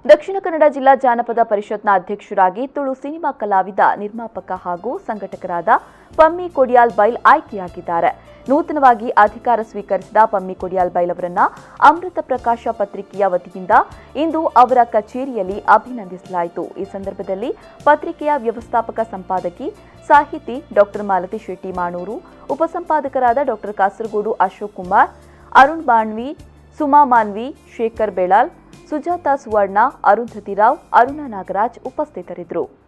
ದಕ್ಷಿಣ ಕನ್ನಡ ಜಿಲ್ಲಾ ಜಾನಪದ ಪರಿಷತ್ನ ಅಧ್ಯಕ್ಷರಾಗಿ ತುಳು ಸಿನಿಮಾ ಕಲಾವಿದ ನಿರ್ಮಾಪಕ ಹಾಗೂ ಸಂಘಟಕರಾದ ಪಮ್ಮಿ ಕೊಡಿಯಾಲ್ ಬೈಲ್ ಆಯ್ಕೆಯಾಗಿದ್ದಾರೆ ನೂತನವಾಗಿ ಅಧಿಕಾರ ಸ್ವೀಕರಿಸಿದ ಪಮ್ಮಿ ಕೊಡಿಯಾಲ್ ಬೈಲ್ ಅವರನ್ನ ಅಮೃತ ಪ್ರಕಾಶ ಪತ್ರಿಕೆಯ ವತಿಯಿಂದ ಇಂದು ಅವರ ಕಚೇರಿಯಲ್ಲಿ ಅಭಿನಂದಿಸಲಾಯಿತು ಈ ಸಂದರ್ಭದಲ್ಲಿ ಪತ್ರಿಕೆಯ ವ್ಯವಸ್ಥಾಪಕ ಸಂಪಾದಕಿ ಸಾಹಿತಿ ಡಾಕ್ಟರ್ ಮಾಲತಿ ಶೆಟ್ಟಿ ಮಾಣೂರು ಉಪಸಂಪಾದಕರಾದ ಡಾಕ್ಟರ್ ಕಾಸರಗೋಡು ಅಶೋಕ್ ಕುಮಾರ್ ಅರುಣ್ ಬಾಣ್ವಿ ಸುಮಾ ಮಾನ್ವಿ ಶೇಖರ್ ಬೆಳಾಲ್ ಸುಜಾತ ಸುವರ್ಣ ಅರುಂಧತಿ ರಾವ್ ಅರುಣ ನಾಗರಾಜ್ ಉಪಸ್ಥಿತರಿದ್ದರು